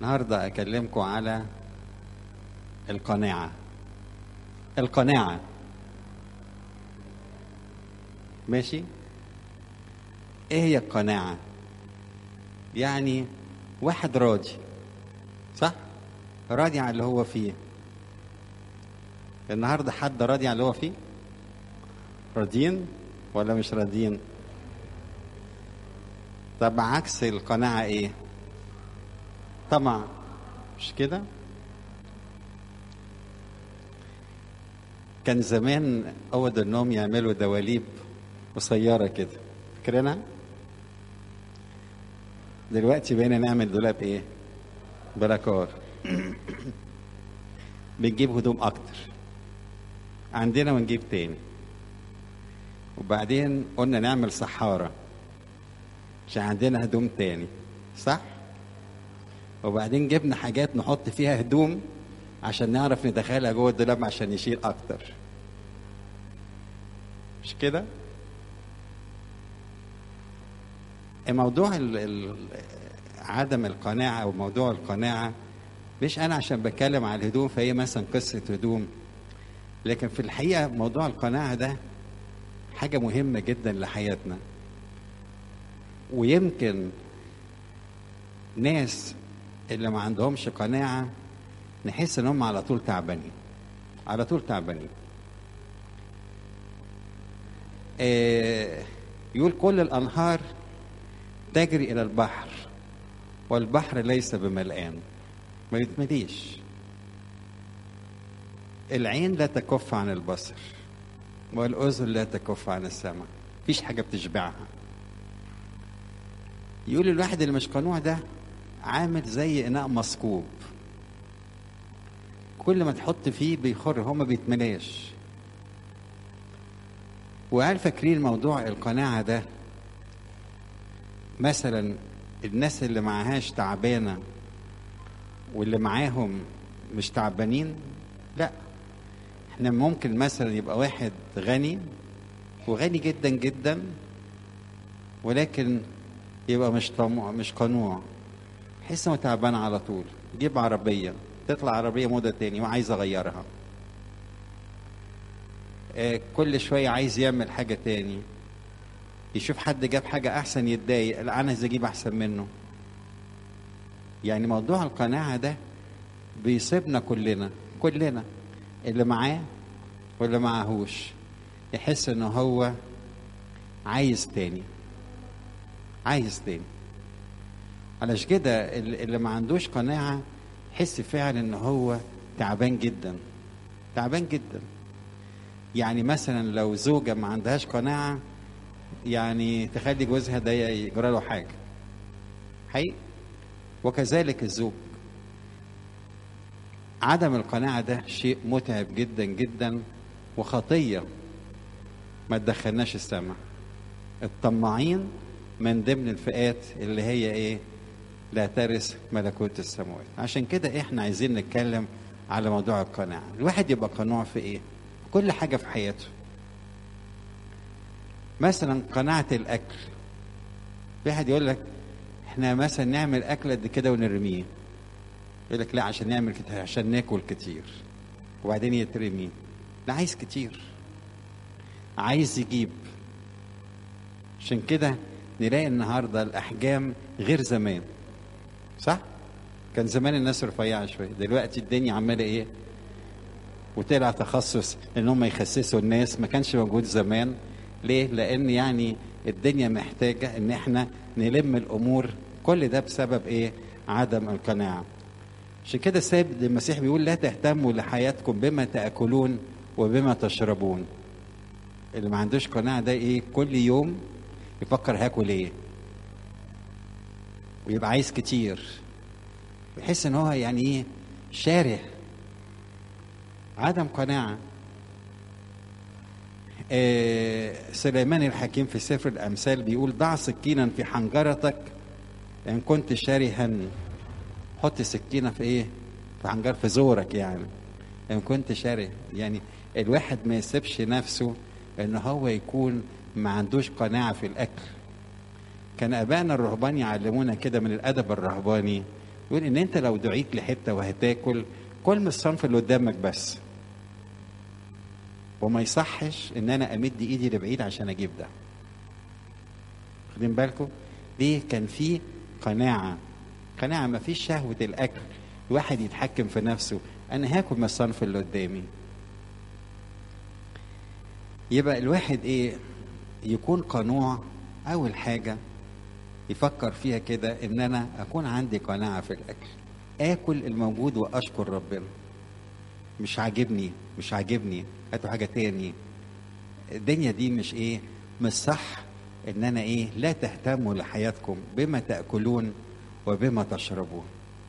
النهارده اكلمكم على القناعه القناعه ماشي ايه هي القناعه يعني واحد راضي صح راضي على اللي هو فيه النهارده حد راضي على اللي هو فيه راضيين ولا مش راضيين طب عكس القناعه ايه طمع مش كده كان زمان أود انهم يعملوا دواليب قصيره كده فاكرينها دلوقتي بقينا نعمل دولاب ايه بلاكار بنجيب هدوم اكتر عندنا ونجيب تاني وبعدين قلنا نعمل صحارة عشان عندنا هدوم تاني صح وبعدين جبنا حاجات نحط فيها هدوم عشان نعرف ندخلها جوه الدولاب عشان يشيل اكتر مش كده موضوع ال ال عدم القناعة أو موضوع القناعة مش أنا عشان بتكلم على الهدوم فهي مثلا قصة هدوم لكن في الحقيقة موضوع القناعة ده حاجة مهمة جدا لحياتنا ويمكن ناس اللي ما عندهمش قناعة نحس ان هم على طول تعبانين على طول تعبانين آه يقول كل الانهار تجري الى البحر والبحر ليس بملآن ما يتمليش العين لا تكف عن البصر والأذن لا تكف عن السمع مفيش حاجة بتشبعها يقول الواحد اللي مش قنوع ده عامل زي إناء مثقوب كل ما تحط فيه بيخر هو ما بيتملاش وهل فاكرين موضوع القناعة ده مثلا الناس اللي معهاش تعبانة واللي معاهم مش تعبانين لا احنا ممكن مثلا يبقى واحد غني وغني جدا جدا ولكن يبقى مش طموع مش قنوع يحس انه تعبان على طول يجيب عربيه تطلع عربيه موضه تاني وعايز اغيرها آه كل شويه عايز يعمل حاجه تاني يشوف حد جاب حاجه احسن يتضايق لا انا عايز اجيب احسن منه يعني موضوع القناعه ده بيصيبنا كلنا كلنا اللي معاه واللي معهوش يحس ان هو عايز تاني عايز تاني علشان كده اللي ما عندوش قناعة يحس فعلا ان هو تعبان جدا تعبان جدا يعني مثلا لو زوجة ما عندهاش قناعة يعني تخلي جوزها ده يجرى له حاجة حقيقي وكذلك الزوج عدم القناعة ده شيء متعب جدا جدا وخطية ما تدخلناش السماء الطماعين من ضمن الفئات اللي هي ايه لا ترث ملكوت السماوات عشان كده احنا عايزين نتكلم على موضوع القناعة الواحد يبقى قنوع في ايه كل حاجة في حياته مثلا قناعة الأكل واحد يقول لك احنا مثلا نعمل أكل قد كده ونرميه يقول لك لا عشان نعمل كتير عشان ناكل كتير وبعدين يترمي لا عايز كتير عايز يجيب عشان كده نلاقي النهارده الاحجام غير زمان صح كان زمان الناس رفيعه شويه دلوقتي الدنيا عماله ايه وطلع تخصص ان هم يخسسوا الناس ما كانش موجود زمان ليه لان يعني الدنيا محتاجه ان احنا نلم الامور كل ده بسبب ايه عدم القناعه عشان كده السيد المسيح بيقول لا تهتموا لحياتكم بما تاكلون وبما تشربون اللي ما عندوش قناعه ده ايه كل يوم يفكر هاكل ايه ويبقى عايز كتير ويحس ان هو يعني ايه شاره عدم قناعه آه سليمان الحكيم في سفر الامثال بيقول ضع سكينا في حنجرتك ان كنت شارها حط سكينه في ايه في حنجر في زورك يعني ان كنت شاره يعني الواحد ما يسيبش نفسه ان هو يكون ما عندوش قناعه في الاكل كان ابائنا الرهبان يعلمونا كده من الادب الرهباني يقول ان انت لو دعيت لحته وهتاكل كل من الصنف اللي قدامك بس وما يصحش ان انا امد ايدي لبعيد عشان اجيب ده واخدين بالكم ليه كان في قناعه قناعه ما فيش شهوه الاكل الواحد يتحكم في نفسه انا هاكل من الصنف اللي قدامي يبقى الواحد ايه يكون قنوع اول حاجه يفكر فيها كده ان انا اكون عندي قناعه في الاكل اكل الموجود واشكر ربنا مش عاجبني مش عاجبني هاتوا حاجه تاني الدنيا دي مش ايه مش صح ان انا ايه لا تهتموا لحياتكم بما تاكلون وبما تشربون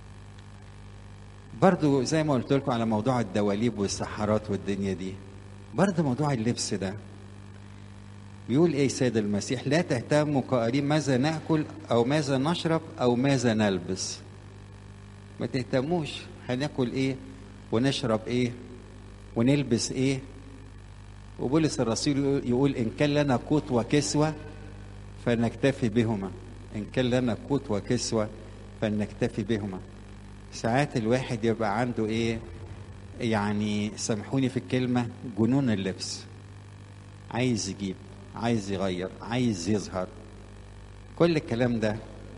برضو زي ما قلت لكم على موضوع الدواليب والسحرات والدنيا دي برضو موضوع اللبس ده بيقول ايه سيد المسيح لا تهتموا قائلين ماذا ناكل او ماذا نشرب او ماذا نلبس ما تهتموش هناكل ايه ونشرب ايه ونلبس ايه وبولس الرسول يقول ان كان لنا قوت وكسوه فنكتفي بهما ان كان لنا قوت وكسوه فلنكتفي بهما ساعات الواحد يبقى عنده ايه يعني سامحوني في الكلمه جنون اللبس عايز يجيب عايز يغير عايز يظهر كل الكلام ده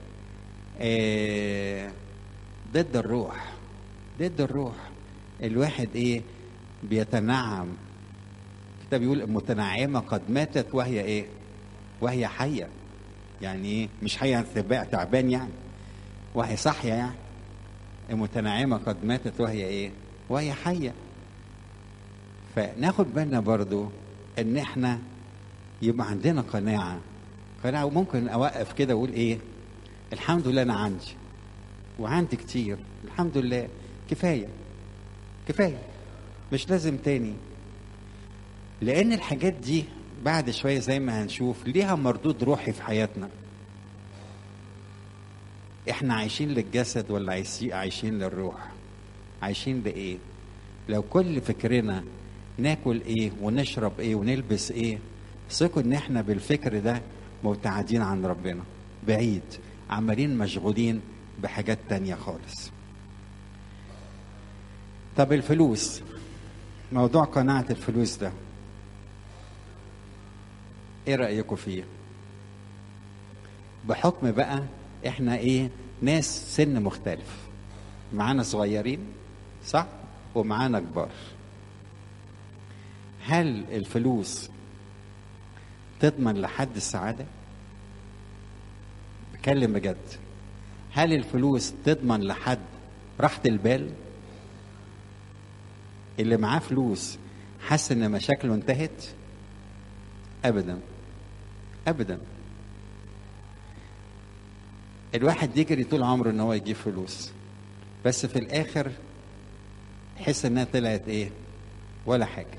آه ضد الروح ضد الروح الواحد ايه بيتنعم الكتاب بيقول المتنعمه قد ماتت وهي ايه وهي حيه يعني ايه مش حيه تعبان يعني وهي صاحيه يعني المتنعمه قد ماتت وهي ايه وهي حيه فناخد بالنا برضو ان احنا يبقى عندنا قناعه قناعه وممكن اوقف كده واقول ايه الحمد لله انا عندي وعندي كتير الحمد لله كفايه كفايه مش لازم تاني لان الحاجات دي بعد شويه زي ما هنشوف ليها مردود روحي في حياتنا احنا عايشين للجسد ولا عايشين للروح عايشين لايه لو كل فكرنا ناكل ايه ونشرب ايه ونلبس ايه ثقوا ان احنا بالفكر ده مبتعدين عن ربنا بعيد عمالين مشغولين بحاجات تانية خالص طب الفلوس موضوع قناعة الفلوس ده ايه رأيكم فيه بحكم بقى احنا ايه ناس سن مختلف معانا صغيرين صح ومعانا كبار هل الفلوس تضمن لحد السعادة بكلم بجد هل الفلوس تضمن لحد راحة البال اللي معاه فلوس حس ان مشاكله انتهت ابدا ابدا الواحد يجري طول عمره ان هو يجيب فلوس بس في الاخر تحس انها طلعت ايه ولا حاجه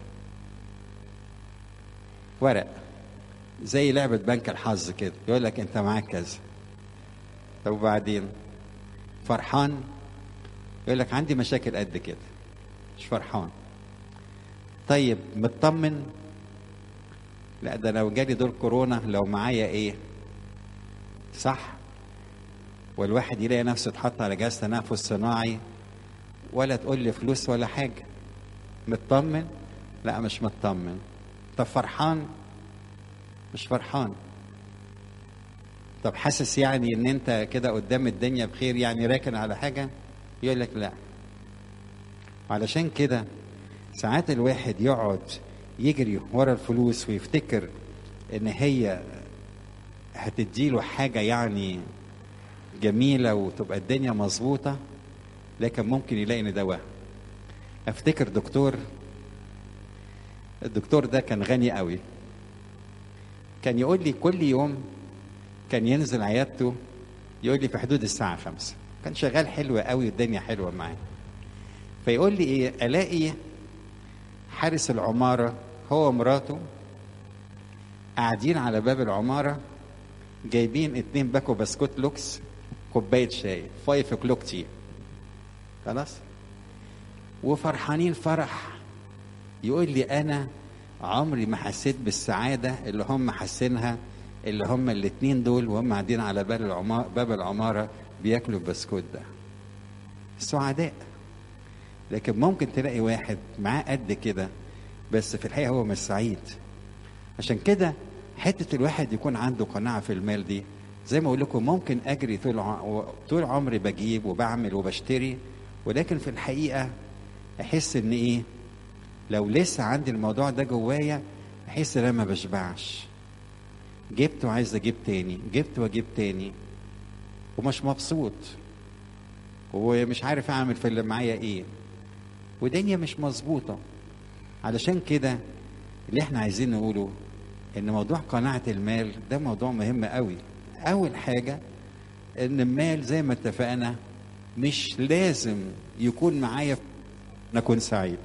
ورق زي لعبه بنك الحظ كده يقول لك انت معاك كذا طب وبعدين فرحان يقول لك عندي مشاكل قد كده مش فرحان طيب مطمن لا ده لو جالي دور كورونا لو معايا ايه صح والواحد يلاقي نفسه اتحط على جهاز تنفس صناعي ولا تقول لي فلوس ولا حاجه مطمن لا مش مطمن طب فرحان مش فرحان طب حاسس يعني ان انت كده قدام الدنيا بخير يعني راكن على حاجه يقول لك لا علشان كده ساعات الواحد يقعد يجري ورا الفلوس ويفتكر ان هي هتديله حاجه يعني جميله وتبقى الدنيا مظبوطه لكن ممكن يلاقي ان ده وهم افتكر دكتور الدكتور ده كان غني قوي كان يقول لي كل يوم كان ينزل عيادته يقول لي في حدود الساعة خمسة كان شغال حلو قوي والدنيا حلوة معاه فيقول لي ايه الاقي حارس العمارة هو ومراته قاعدين على باب العمارة جايبين اتنين باكو بسكوت لوكس كوباية شاي فايف كلوك تي خلاص وفرحانين فرح يقول لي انا عمري ما حسيت بالسعادة اللي هم حاسينها اللي هم الاتنين دول وهم قاعدين على باب العمارة باب العمارة بياكلوا البسكوت ده سعداء لكن ممكن تلاقي واحد معاه قد كده بس في الحقيقه هو مش سعيد عشان كده حته الواحد يكون عنده قناعه في المال دي زي ما اقول لكم ممكن اجري طول ع... طول عمري بجيب وبعمل وبشتري ولكن في الحقيقه احس ان ايه لو لسه عندي الموضوع ده جوايا احس ان انا ما بشبعش جبت وعايز اجيب تاني جبت واجيب تاني ومش مبسوط ومش عارف اعمل في اللي معايا ايه ودنيا مش مظبوطه علشان كده اللي احنا عايزين نقوله ان موضوع قناعه المال ده موضوع مهم قوي اول حاجه ان المال زي ما اتفقنا مش لازم يكون معايا نكون سعيد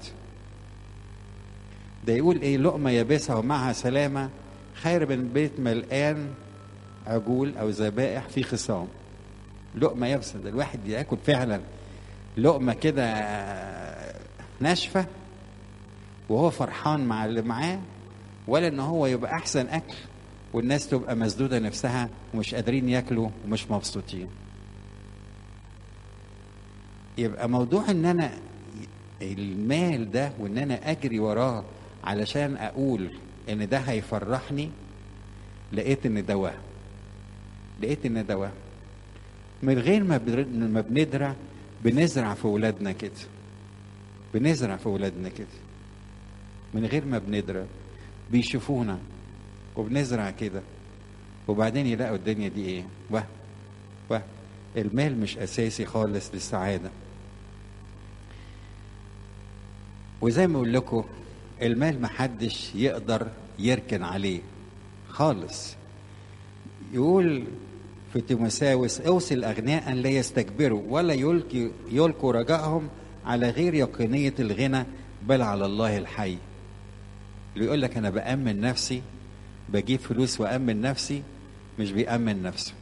ده يقول ايه لقمه يابسه ومعها سلامه خير من بيت ملقان عجول او ذبائح في خصام لقمه يابسه ده الواحد ياكل فعلا لقمه كده ناشفه وهو فرحان مع اللي معاه ولا ان هو يبقى احسن اكل والناس تبقى مسدوده نفسها ومش قادرين ياكلوا ومش مبسوطين يبقى موضوع ان انا المال ده وان انا اجري وراه علشان اقول ان ده هيفرحني لقيت ان ده وهم لقيت ان ده وهم من غير ما ما بندرع بنزرع في ولادنا كده بنزرع في ولادنا كده من غير ما بندرع بيشوفونا وبنزرع كده وبعدين يلاقوا الدنيا دي ايه وهم وهم المال مش اساسي خالص للسعاده وزي ما اقول لكم المال محدش يقدر يركن عليه خالص يقول في تيموساوس اوصي الاغنياء ان لا يستكبروا ولا يلقي يلقوا رجائهم على غير يقينيه الغنى بل على الله الحي اللي يقول لك انا بامن نفسي بجيب فلوس وامن نفسي مش بيامن نفسه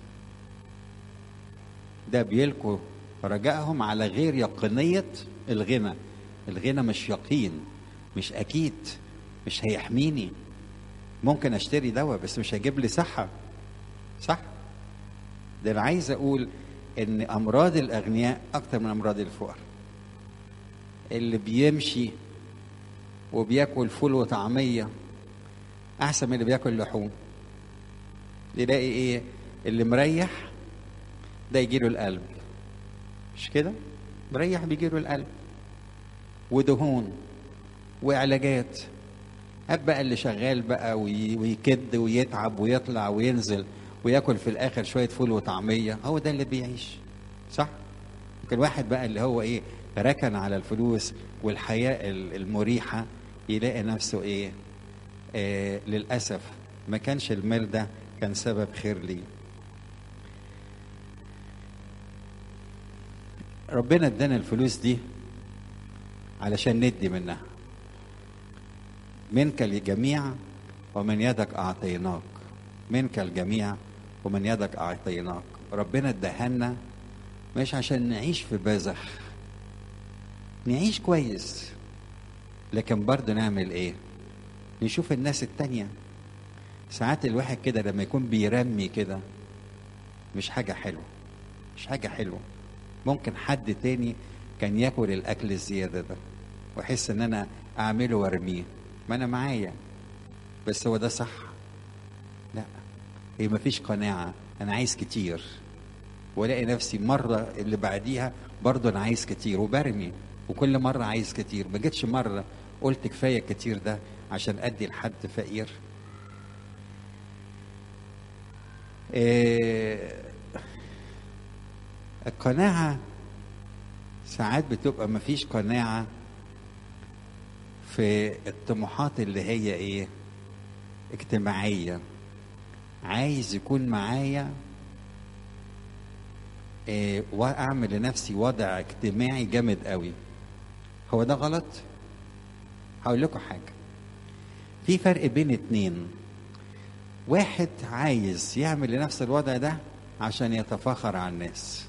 ده بيلقوا رجائهم على غير يقينيه الغنى الغنى مش يقين مش اكيد مش هيحميني ممكن اشتري دواء بس مش هيجيب لي صحه صح ده انا عايز اقول ان امراض الاغنياء اكتر من امراض الفقراء اللي بيمشي وبياكل فول وطعميه احسن من اللي بياكل لحوم يلاقي ايه اللي مريح ده يجيله القلب مش كده مريح بيجيله القلب ودهون وعلاجات هات بقى اللي شغال بقى ويكد ويتعب ويطلع وينزل وياكل في الاخر شويه فول وطعميه هو ده اللي بيعيش صح لكن واحد بقى اللي هو ايه ركن على الفلوس والحياه المريحه يلاقي نفسه ايه آه للاسف ما كانش المال ده كان سبب خير ليه ربنا ادانا الفلوس دي علشان ندي منها منك الجميع ومن يدك اعطيناك منك الجميع ومن يدك اعطيناك ربنا ادهنا مش عشان نعيش في بذخ نعيش كويس لكن برضه نعمل ايه نشوف الناس التانية ساعات الواحد كده لما يكون بيرمي كده مش حاجة حلوة مش حاجة حلوة ممكن حد تاني كان ياكل الاكل الزيادة ده واحس ان انا اعمله وارميه ما انا معايا بس هو ده صح لا هي مفيش قناعة انا عايز كتير والاقي نفسي مرة اللي بعديها برضه انا عايز كتير وبرمي وكل مرة عايز كتير ما جتش مرة قلت كفاية كتير ده عشان ادي لحد فقير إيه القناعة ساعات بتبقى مفيش قناعة في الطموحات اللي هي ايه اجتماعية عايز يكون معايا إيه واعمل لنفسي وضع اجتماعي جامد قوي هو ده غلط هقول لكم حاجة في فرق بين اتنين واحد عايز يعمل لنفس الوضع ده عشان يتفاخر على الناس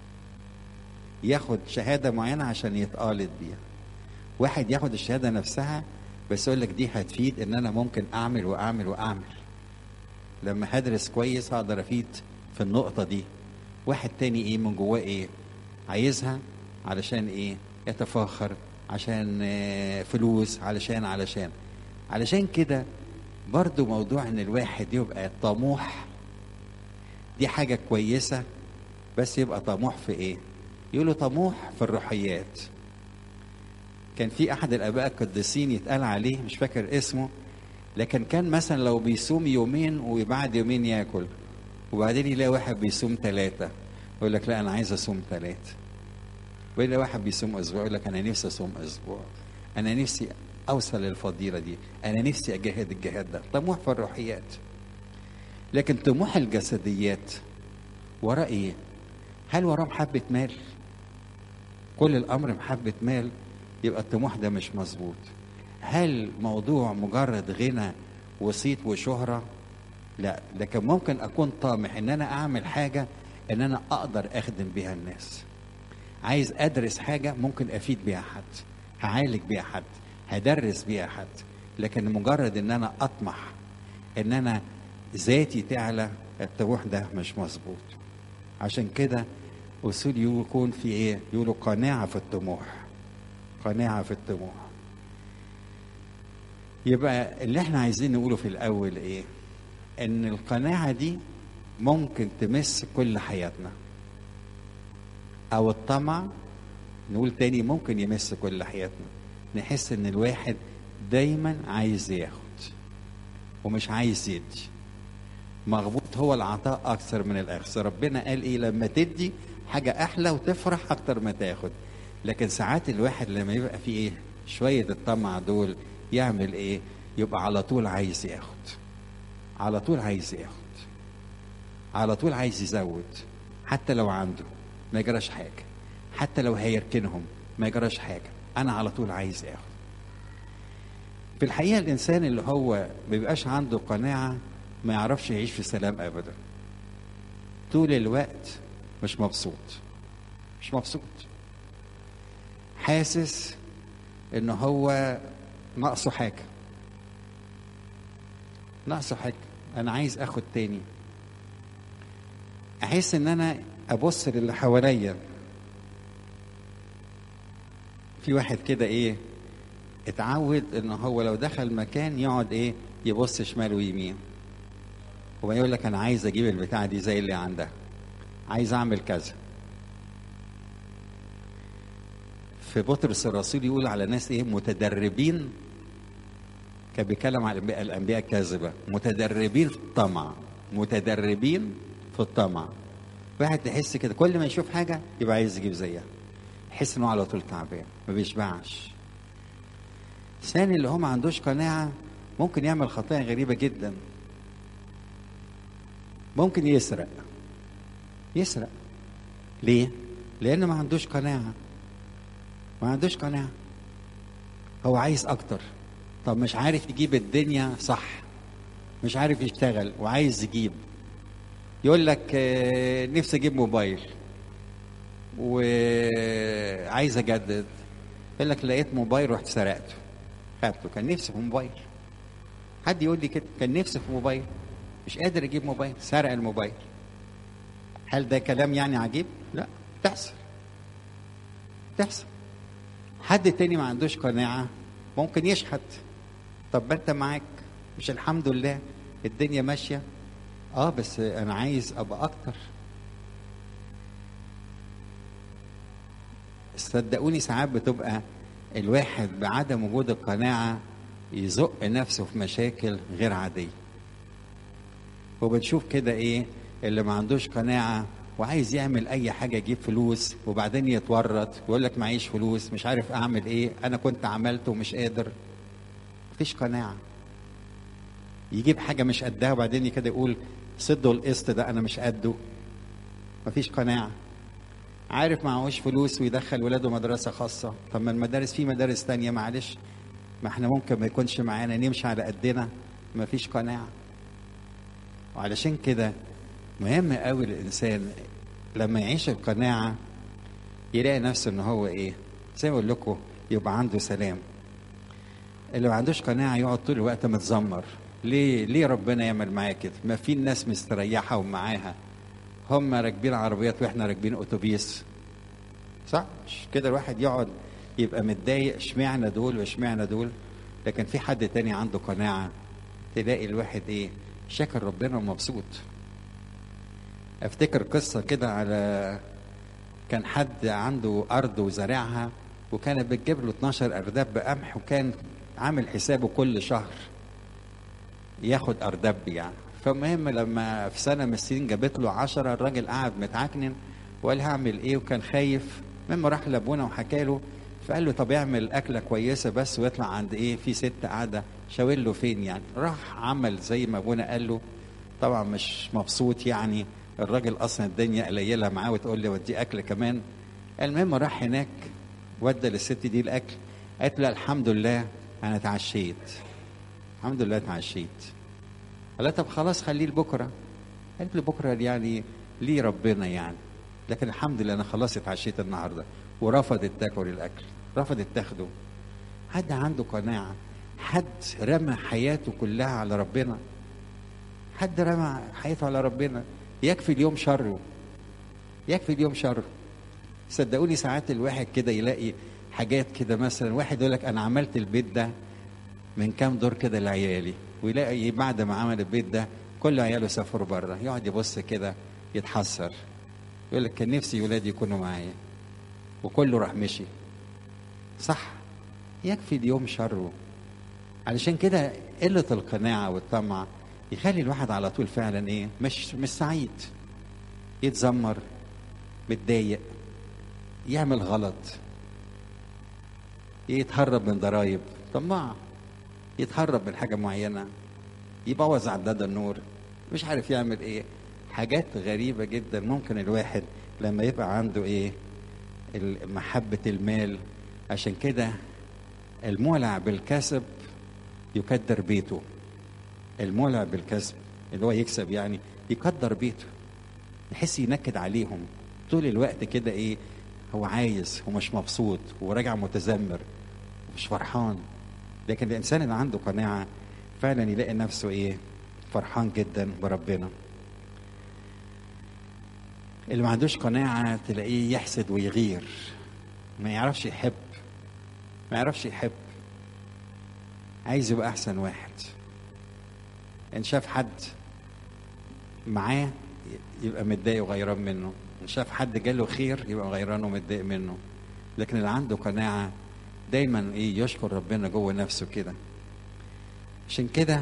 ياخد شهادة معينة عشان يتقالد بيها واحد ياخد الشهادة نفسها بس يقول لك دي هتفيد ان انا ممكن اعمل واعمل واعمل لما هدرس كويس هقدر افيد في النقطة دي واحد تاني ايه من جواه ايه عايزها علشان ايه يتفاخر عشان آه، فلوس علشان علشان علشان كده برضو موضوع ان الواحد يبقى طموح دي حاجة كويسة بس يبقى طموح في ايه يقولوا طموح في الروحيات كان في احد الاباء القديسين يتقال عليه مش فاكر اسمه لكن كان مثلا لو بيصوم يومين وبعد يومين ياكل وبعدين يلاقي واحد بيصوم ثلاثة يقول لك لا انا عايز اصوم ثلاثة ويلاقي واحد بيصوم اسبوع يقول لك انا نفسي اصوم اسبوع انا نفسي اوصل للفضيلة دي انا نفسي اجاهد الجهاد ده طموح في الروحيات لكن طموح الجسديات وراه ايه هل وراه محبة مال كل الامر محبة مال يبقى الطموح ده مش مظبوط هل موضوع مجرد غنى وصيت وشهرة لا لكن ممكن اكون طامح ان انا اعمل حاجة ان انا اقدر اخدم بيها الناس عايز ادرس حاجة ممكن افيد بيها حد هعالج بيها حد هدرس بيها حد لكن مجرد ان انا اطمح ان انا ذاتي تعلى الطموح ده مش مظبوط عشان كده اصول يكون في ايه يقولوا قناعة في الطموح قناعة في الطموح يبقى اللي احنا عايزين نقوله في الاول ايه ان القناعة دي ممكن تمس كل حياتنا او الطمع نقول تاني ممكن يمس كل حياتنا نحس ان الواحد دايما عايز ياخد ومش عايز يدي مغبوط هو العطاء اكثر من الاخذ ربنا قال ايه لما تدي حاجه احلى وتفرح اكتر ما تاخد لكن ساعات الواحد لما يبقى فيه ايه شويه الطمع دول يعمل ايه يبقى على طول عايز ياخد على طول عايز ياخد على طول عايز يزود حتى لو عنده ما يجراش حاجه حتى لو هيركنهم ما يجراش حاجه انا على طول عايز اخد في الحقيقه الانسان اللي هو ما بيبقاش عنده قناعه ما يعرفش يعيش في سلام ابدا طول الوقت مش مبسوط مش مبسوط حاسس ان هو ناقصه حاجه ناقصه حاجه انا عايز اخد تاني احس ان انا ابص للي حواليا في واحد كده ايه اتعود ان هو لو دخل مكان يقعد ايه يبص شمال ويمين ويقول لك انا عايز اجيب البتاعه دي زي اللي عندها عايز اعمل كذا في بطرس الرسول يقول على ناس ايه متدربين كان بيتكلم على الانبياء الانبياء الكاذبه متدربين في الطمع متدربين في الطمع واحد تحس كده كل ما يشوف حاجه يبقى عايز يجيب زيها يحس انه على طول تعبان ما بيشبعش ثاني اللي هو ما عندوش قناعه ممكن يعمل خطايا غريبه جدا ممكن يسرق يسرق ليه لان ما عندوش قناعه ما عندوش قناعه هو عايز اكتر طب مش عارف يجيب الدنيا صح مش عارف يشتغل وعايز يجيب يقول لك آه، نفسي اجيب موبايل وعايز اجدد يقول لك لقيت موبايل رحت سرقته خدته كان نفسي في موبايل حد يقول لي كده كان نفسي في موبايل مش قادر يجيب موبايل سرق الموبايل هل ده كلام يعني عجيب لا تحصل تحصل حد تاني ما عندوش قناعة ممكن يشحت طب ما انت معاك مش الحمد لله الدنيا ماشية اه بس انا عايز ابقى اكتر صدقوني ساعات بتبقى الواحد بعدم وجود القناعة يزق نفسه في مشاكل غير عادية وبنشوف كده ايه اللي ما عندوش قناعة وعايز يعمل اي حاجة يجيب فلوس وبعدين يتورط ويقول لك معيش فلوس مش عارف اعمل ايه انا كنت عملته ومش قادر مفيش قناعة يجيب حاجة مش قدها وبعدين كده يقول سدوا القسط ده انا مش قده مفيش قناعة عارف معهوش فلوس ويدخل ولاده مدرسة خاصة طب ما المدارس في مدارس تانية معلش ما احنا ممكن ما يكونش معانا نمشي على قدنا مفيش قناعة وعلشان كده مهم قوي الانسان لما يعيش القناعة يلاقي نفسه ان هو ايه زي ما اقول لكم يبقى عنده سلام اللي ما عندوش قناعة يقعد طول الوقت متذمر ليه ليه ربنا يعمل معايا كده ما في الناس مستريحة ومعاها هم راكبين عربيات واحنا راكبين اتوبيس صح مش كده الواحد يقعد يبقى متضايق اشمعنى دول واشمعنى دول لكن في حد تاني عنده قناعة تلاقي الواحد ايه شاكر ربنا ومبسوط افتكر قصة كده على كان حد عنده أرض وزارعها وكانت بتجيب له 12 أرداب بقمح وكان عامل حسابه كل شهر ياخد أرداب يعني فالمهم لما في سنة من السنين جابت له 10 الراجل قعد متعكنن وقال هعمل إيه وكان خايف المهم راح لأبونا وحكى له فقال له طب اعمل أكلة كويسة بس ويطلع عند إيه في ست قاعدة شاور له فين يعني راح عمل زي ما أبونا قال له طبعا مش مبسوط يعني الراجل اصلا الدنيا قليله معاه وتقول لي ودي اكل كمان المهم راح هناك ودى للست دي الاكل قالت له الحمد لله انا اتعشيت الحمد لله اتعشيت قال طب خلاص خليه لبكره قالت له بكره يعني ليه ربنا يعني لكن الحمد لله انا خلاص اتعشيت النهارده ورفضت تاكل الاكل رفضت تاخده حد عنده قناعه حد رمى حياته كلها على ربنا حد رمى حياته على ربنا يكفي اليوم شره يكفي اليوم شره صدقوني ساعات الواحد كده يلاقي حاجات كده مثلا واحد يقول لك انا عملت البيت ده من كام دور كده لعيالي ويلاقي بعد ما عمل البيت ده كل عياله سافروا بره يقعد يبص كده يتحسر يقول لك كان نفسي ولادي يكونوا معايا وكله راح مشي صح يكفي اليوم شره علشان كده قلة القناعة والطمع يخلي الواحد على طول فعلا ايه مش مش سعيد يتذمر متضايق يعمل غلط يتهرب من ضرايب طماع يتهرب من حاجة معينة يبوظ عداد النور مش عارف يعمل ايه حاجات غريبة جدا ممكن الواحد لما يبقى عنده ايه محبة المال عشان كده المولع بالكسب يكدر بيته المولع بالكسب اللي هو يكسب يعني يقدر بيته يحس ينكد عليهم طول الوقت كده ايه هو عايز ومش مبسوط وراجع متذمر ومش فرحان لكن الانسان اللي عنده قناعه فعلا يلاقي نفسه ايه فرحان جدا بربنا اللي ما عندوش قناعه تلاقيه يحسد ويغير ما يعرفش يحب ما يعرفش يحب عايز يبقى احسن واحد ان شاف حد معاه يبقى متضايق وغيران منه ان شاف حد جاله خير يبقى غيران ومتضايق منه لكن اللي عنده قناعه دايما ايه يشكر ربنا جوه نفسه كده عشان كده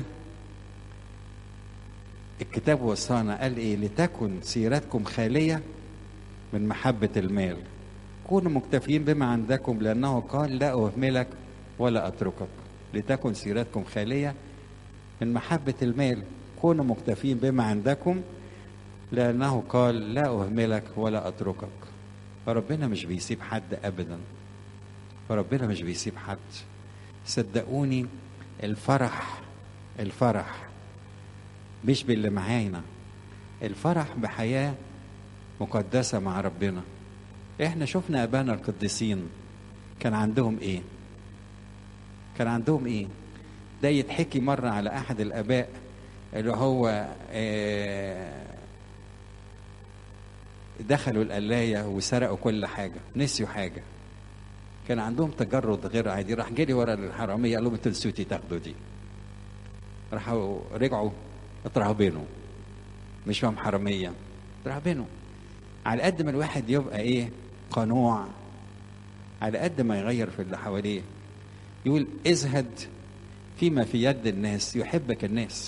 الكتاب وصانا قال ايه لتكن سيرتكم خاليه من محبه المال كونوا مكتفين بما عندكم لانه قال لا اهملك ولا اتركك لتكن سيرتكم خاليه من محبة المال كونوا مكتفين بما عندكم لأنه قال لا أهملك ولا أتركك فربنا مش بيسيب حد أبدا فربنا مش بيسيب حد صدقوني الفرح الفرح مش باللي معانا الفرح بحياة مقدسة مع ربنا احنا شفنا أبانا القديسين كان عندهم ايه كان عندهم ايه ده يتحكي مرة على أحد الآباء اللي هو دخلوا القلاية وسرقوا كل حاجة نسيوا حاجة كان عندهم تجرد غير عادي راح جري ورا الحرامية قال لهم انتوا نسيتوا تاخدوا دي راحوا رجعوا اترهبنوا مش فاهم حرامية اترهبنوا على قد ما الواحد يبقى ايه قنوع على قد ما يغير في اللي حواليه يقول ازهد فيما في يد الناس يحبك الناس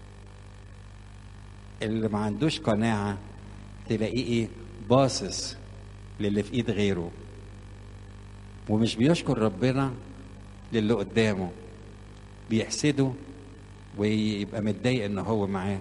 اللي ما عندوش قناعة تلاقيه ايه باصص للي في ايد غيره ومش بيشكر ربنا للي قدامه بيحسده ويبقى متضايق ان هو معاه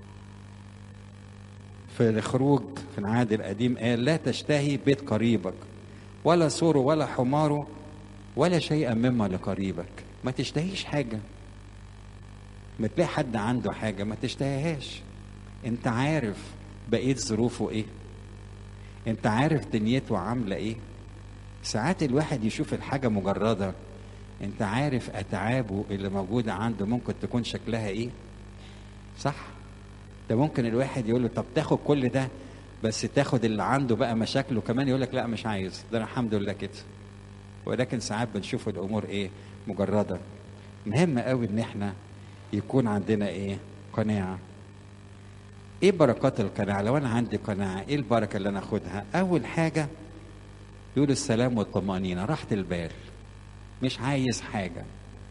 في الخروج في العهد القديم قال لا تشتهي بيت قريبك ولا سوره ولا حماره ولا شيئا مما لقريبك ما تشتهيش حاجة ما تلاقي حد عنده حاجة ما تشتهيهاش انت عارف بقيت ظروفه ايه انت عارف دنيته عاملة ايه ساعات الواحد يشوف الحاجة مجردة انت عارف اتعابه اللي موجودة عنده ممكن تكون شكلها ايه صح ده ممكن الواحد يقول له طب تاخد كل ده بس تاخد اللي عنده بقى مشاكله كمان يقول لك لا مش عايز ده أنا الحمد لله كده ولكن ساعات بنشوف الامور ايه مجرده مهم قوي ان احنا يكون عندنا ايه قناعه ايه بركات القناعه لو انا عندي قناعه ايه البركه اللي انا اخدها اول حاجه يقول السلام والطمانينه راحه البال مش عايز حاجه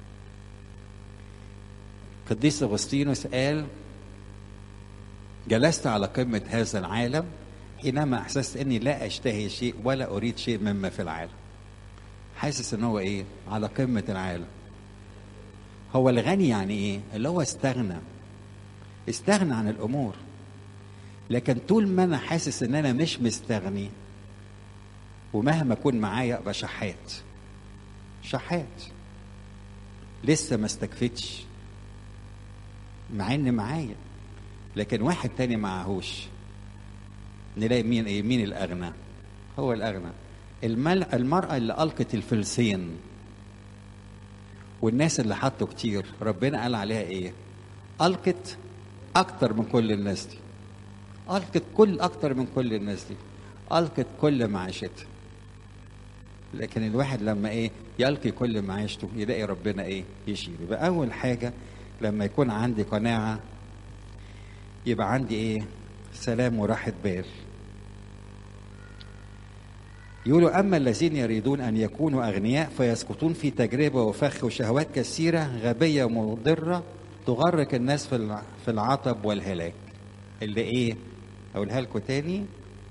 قديس اغسطينوس قال جلست على قمه هذا العالم حينما احسست اني لا اشتهي شيء ولا اريد شيء مما في العالم حاسس ان هو ايه على قمه العالم هو الغني يعني ايه اللي هو استغنى استغنى عن الامور لكن طول ما انا حاسس ان انا مش مستغني ومهما اكون معايا ابقى شحات شحات لسه ما استكفتش مع ان معايا لكن واحد تاني معهوش نلاقي مين ايه مين الاغنى هو الاغنى المل... المرأة اللي ألقت الفلسين والناس اللي حطوا كتير ربنا قال عليها ايه ألقت أكتر من كل الناس دي ألقت كل أكتر من كل الناس دي ألقت كل معيشتها لكن الواحد لما ايه يلقي كل معيشته يلاقي ربنا ايه يشيل يبقى أول حاجة لما يكون عندي قناعة يبقى عندي ايه سلام وراحة بال يقولوا أما الذين يريدون أن يكونوا أغنياء فيسقطون في تجربة وفخ وشهوات كثيرة غبية ومضرة تغرق الناس في في العطب والهلاك اللي إيه أقولها لكم تاني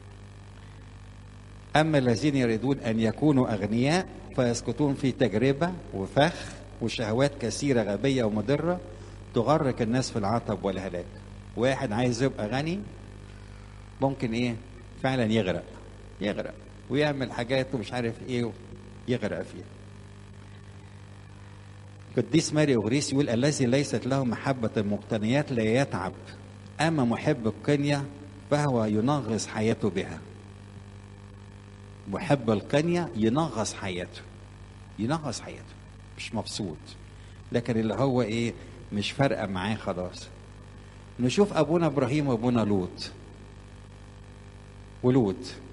أما الذين يريدون أن يكونوا أغنياء فيسقطون في تجربة وفخ وشهوات كثيرة غبية ومضرة تغرق الناس في العطب والهلاك واحد عايز يبقى غني ممكن ايه فعلا يغرق يغرق ويعمل حاجات ومش عارف ايه يغرق فيها قديس ماري اغريس يقول الذي ليست له محبة المقتنيات لا يتعب اما محب القنية فهو ينغص حياته بها محب القنية ينغص حياته ينغص حياته مش مبسوط لكن اللي هو ايه مش فارقه معاه خلاص نشوف ابونا ابراهيم وابونا لوط ولوط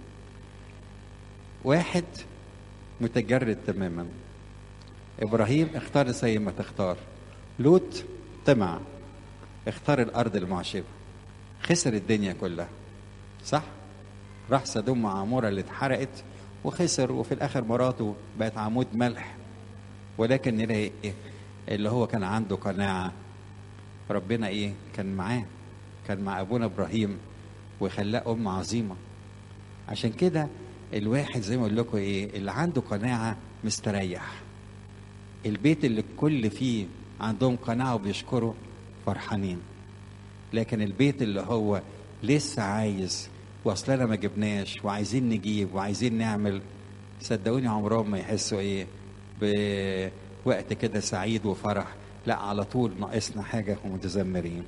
واحد متجرد تماما ابراهيم اختار زي ما تختار لوط طمع اختار الارض المعشبه خسر الدنيا كلها صح راح سدوم مع عمورة اللي اتحرقت وخسر وفي الاخر مراته بقت عمود ملح ولكن نلاقي إيه؟ اللي هو كان عنده قناعه ربنا ايه كان معاه كان مع ابونا ابراهيم وخلاه ام عظيمه عشان كده الواحد زي ما اقول لكم ايه اللي عنده قناعه مستريح البيت اللي الكل فيه عندهم قناعه وبيشكروا فرحانين لكن البيت اللي هو لسه عايز واصلنا ما جبناش وعايزين نجيب وعايزين نعمل صدقوني عمرهم ما يحسوا ايه بوقت كده سعيد وفرح لا على طول ناقصنا حاجه ومتذمرين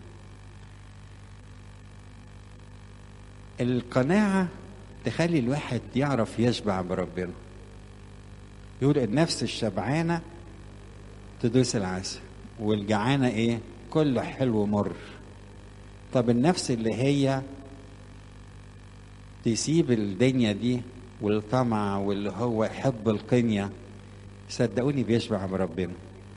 القناعه تخلي الواحد يعرف يشبع بربنا يقول النفس الشبعانه تدوس العسل والجعانه ايه كله حلو مر طب النفس اللي هي تسيب الدنيا دي والطمع واللي هو حب القنية صدقوني بيشبع بربنا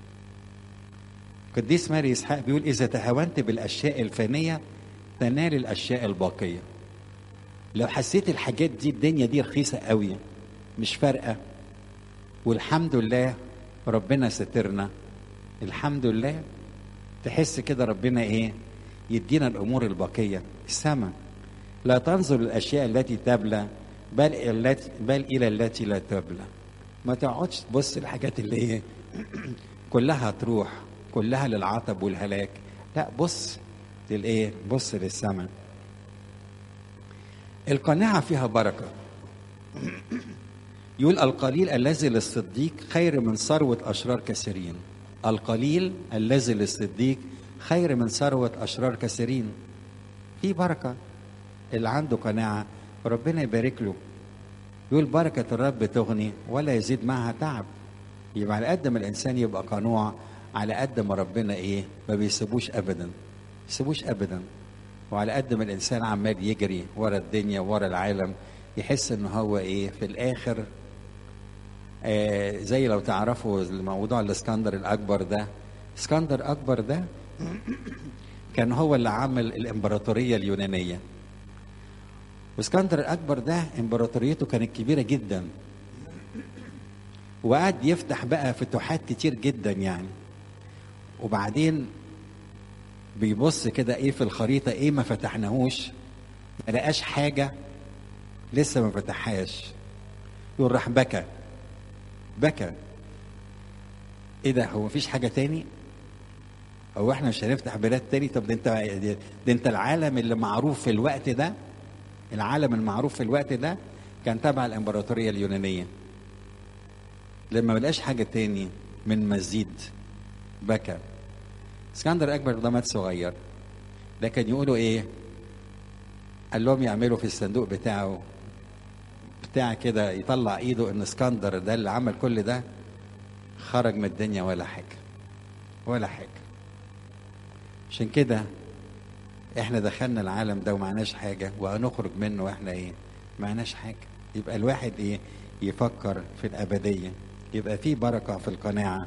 قديس ماري اسحاق بيقول اذا تهاونت بالاشياء الفانيه تنال الاشياء الباقيه لو حسيت الحاجات دي الدنيا دي رخيصه قوي مش فارقه والحمد لله ربنا سترنا الحمد لله تحس كده ربنا ايه يدينا الامور الباقيه السماء لا تنظر الاشياء التي تبلى بل التي بل الى التي لا تبلى ما تقعدش تبص الحاجات اللي ايه كلها تروح كلها للعطب والهلاك لا بص للايه بص للسماء القناعه فيها بركه يقول القليل الذي للصديق خير من ثروه اشرار كثيرين القليل الذي للصديق خير من ثروه اشرار كثيرين في بركه اللي عنده قناعه ربنا يبارك له يقول بركه الرب تغني ولا يزيد معها تعب يبقى على قد ما الانسان يبقى قنوع على قد ما ربنا ايه ما بيسيبوش ابدا ما بيسيبوش ابدا وعلى قد ما الانسان عمال يجري ورا الدنيا ورا العالم يحس ان هو ايه في الاخر آه زي لو تعرفوا الموضوع الاسكندر الاكبر ده اسكندر اكبر ده كان هو اللي عمل الامبراطوريه اليونانيه واسكندر الاكبر ده امبراطوريته كانت كبيره جدا وقعد يفتح بقى فتوحات كتير جدا يعني وبعدين بيبص كده ايه في الخريطه ايه ما فتحناهوش ما لقاش حاجه لسه ما فتحهاش يقول راح بكى بكى ايه ده هو مفيش حاجه تاني هو احنا مش هنفتح بلاد تاني طب ده انت ده انت العالم اللي معروف في الوقت ده العالم المعروف في الوقت ده كان تبع الامبراطوريه اليونانيه لما ملقاش حاجه تاني من مزيد بكى اسكندر اكبر ده مات صغير لكن يقولوا ايه قال لهم يعملوا في الصندوق بتاعه بتاع كده يطلع ايده ان اسكندر ده اللي عمل كل ده خرج من الدنيا ولا حاجه ولا حاجه عشان كده احنا دخلنا العالم ده ومعناش حاجه وهنخرج منه واحنا ايه معناش حاجه يبقى الواحد ايه يفكر في الابديه يبقى في بركه في القناعه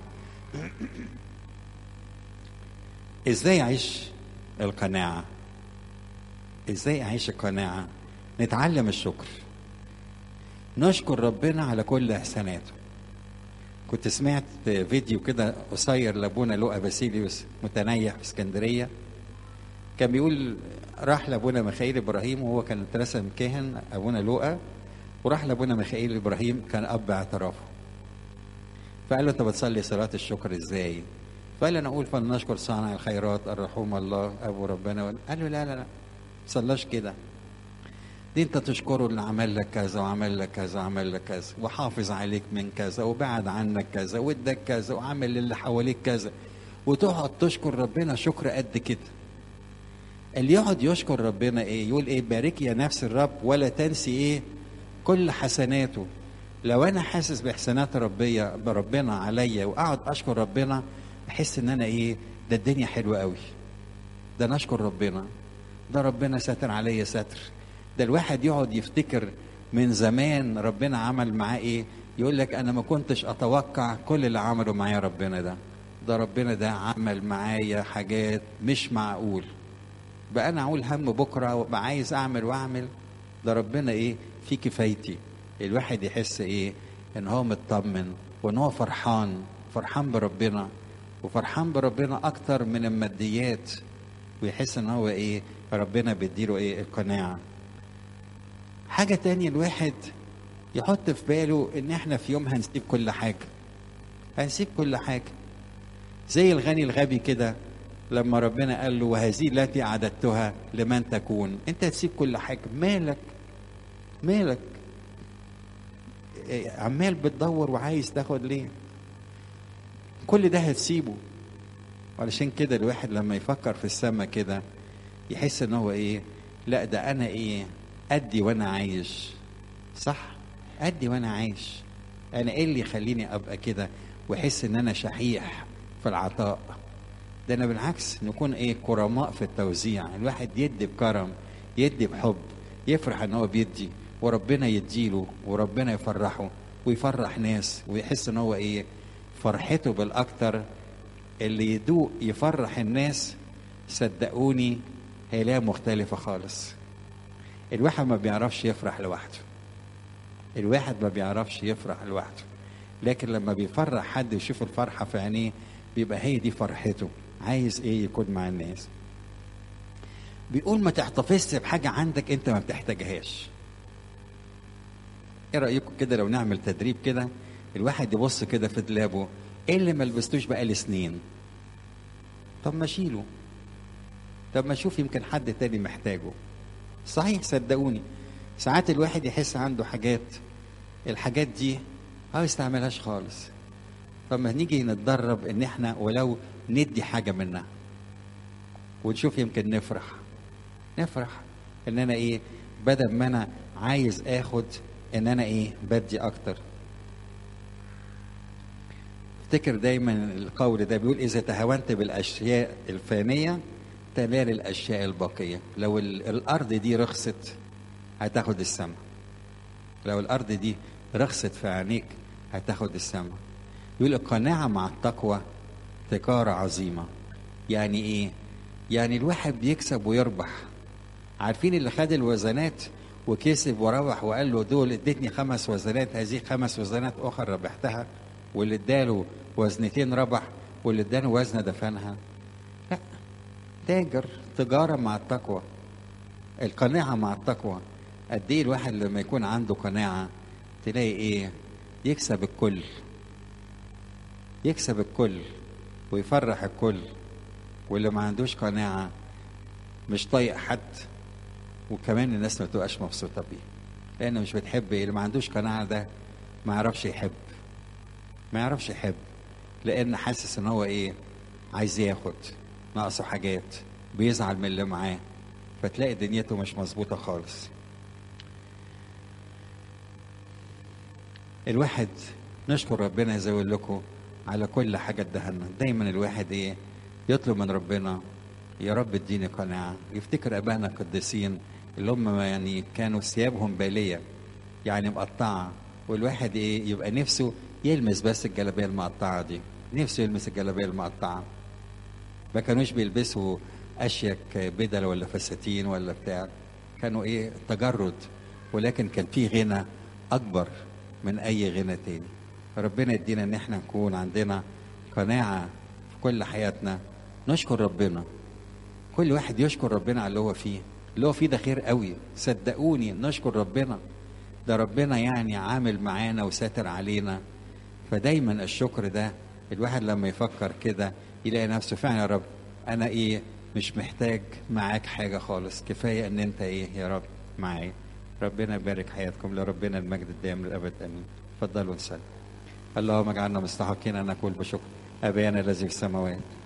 ازاي اعيش القناعه ازاي اعيش القناعه نتعلم الشكر نشكر ربنا على كل احساناته كنت سمعت فيديو كده قصير لابونا لؤى باسيليوس متنيح في اسكندريه كان بيقول راح لابونا ميخائيل ابراهيم وهو كان اترسم كاهن ابونا لؤى وراح لابونا ميخائيل ابراهيم كان اب اعترافه فقال له انت بتصلي صلاه الشكر ازاي؟ فقال انا اقول فلنشكر صانع الخيرات الرحوم الله ابو ربنا قال له لا لا لا صلاش كده دي انت تشكره اللي عمل لك كذا وعمل لك كذا وعمل لك كذا وحافظ عليك من كذا وبعد عنك كذا واداك كذا وعمل للي حواليك كذا وتقعد تشكر ربنا شكر قد كده اللي يقعد يشكر ربنا ايه يقول ايه بارك يا نفس الرب ولا تنسي ايه كل حسناته لو انا حاسس باحسانات ربية بربنا عليا واقعد اشكر ربنا احس ان انا ايه ده الدنيا حلوه قوي ده نشكر ربنا ده ربنا ساتر عليا ستر ده الواحد يقعد يفتكر من زمان ربنا عمل معاه ايه يقول لك انا ما كنتش اتوقع كل اللي عمله معايا ربنا ده ده ربنا ده عمل معايا حاجات مش معقول بقى انا اقول هم بكره وابقى عايز اعمل واعمل ده ربنا ايه في كفايتي الواحد يحس ايه ان هو مطمن وان هو فرحان فرحان بربنا وفرحان بربنا اكتر من الماديات ويحس ان هو ايه ربنا بيديله ايه القناعه حاجه تانية الواحد يحط في باله ان احنا في يوم هنسيب كل حاجه هنسيب كل حاجه زي الغني الغبي كده لما ربنا قال له وهذه التي اعددتها لمن تكون انت تسيب كل حاجه مالك مالك عمال بتدور وعايز تاخد ليه كل ده هتسيبه علشان كده الواحد لما يفكر في السماء كده يحس ان هو ايه لا ده انا ايه ادي وانا عايش صح ادي وانا عايش انا ايه اللي يخليني ابقى كده واحس ان انا شحيح في العطاء ده انا بالعكس نكون ايه كرماء في التوزيع الواحد يدي بكرم يدي بحب يفرح ان هو بيدي وربنا يديله وربنا يفرحه ويفرح ناس ويحس ان هو ايه فرحته بالاكتر اللي يدوق يفرح الناس صدقوني هيلاقيها مختلفة خالص الواحد ما بيعرفش يفرح لوحده الواحد ما بيعرفش يفرح لوحده لكن لما بيفرح حد يشوف الفرحة في عينيه بيبقى هي دي فرحته عايز ايه يكون مع الناس بيقول ما تحتفظش بحاجة عندك انت ما بتحتاجهاش ايه رأيكم كده لو نعمل تدريب كده الواحد يبص كده في دولابه ايه اللي ما لبستوش بقالي سنين طب ما اشيله طب ما اشوف يمكن حد تاني محتاجه صحيح صدقوني ساعات الواحد يحس عنده حاجات الحاجات دي ما يستعملهاش خالص فما نيجي نتدرب ان احنا ولو ندي حاجه منها ونشوف يمكن نفرح نفرح ان انا ايه بدل ما انا عايز اخد ان انا ايه بدي اكتر افتكر دايما القول ده بيقول اذا تهاونت بالاشياء الفانيه تنال الاشياء الباقيه لو ال- الارض دي رخصت هتاخد السماء لو الارض دي رخصت في عينيك هتاخد السماء يقول القناعه مع التقوى تجاره عظيمه يعني ايه يعني الواحد بيكسب ويربح عارفين اللي خد الوزنات وكسب وروح وقال له دول اديتني خمس وزنات هذه خمس وزنات اخرى ربحتها واللي اداله وزنتين ربح واللي اداله وزنه دفنها لا تاجر تجاره مع التقوى القناعه مع التقوى قد ايه الواحد لما يكون عنده قناعه تلاقي ايه يكسب الكل يكسب الكل ويفرح الكل واللي ما عندوش قناعه مش طايق حد وكمان الناس ما تبقاش مبسوطه بيه لانه مش بتحب اللي ما عندوش قناعه ده ما يعرفش يحب ما يعرفش يحب لان حاسس ان هو ايه عايز ياخد ناقصه حاجات بيزعل من اللي معاه فتلاقي دنيته مش مظبوطه خالص الواحد نشكر ربنا زي ما أقول لكم على كل حاجه اداها لنا دايما الواحد ايه يطلب من ربنا يا رب اديني قناعه يفتكر ابائنا القديسين اللي هم يعني كانوا ثيابهم باليه يعني مقطعه والواحد ايه يبقى نفسه يلمس بس الجلابيه المقطعه دي نفسه يلمس الجلابيه المقطعه ما كانوش بيلبسوا اشيك بدل ولا فساتين ولا بتاع كانوا ايه تجرد ولكن كان في غنى اكبر من اي غنى تاني ربنا يدينا ان احنا نكون عندنا قناعه في كل حياتنا نشكر ربنا كل واحد يشكر ربنا على اللي هو فيه اللي هو فيه ده خير قوي صدقوني نشكر ربنا ده ربنا يعني عامل معانا وساتر علينا فدايما الشكر ده الواحد لما يفكر كده يلاقي نفسه فعلا يا رب انا ايه مش محتاج معاك حاجه خالص كفايه ان انت ايه يا رب معايا ربنا يبارك حياتكم لربنا المجد الدائم للابد امين اتفضلوا نصلي اللهم اجعلنا مستحقين ان نقول بشكر ابانا الذي في السماوات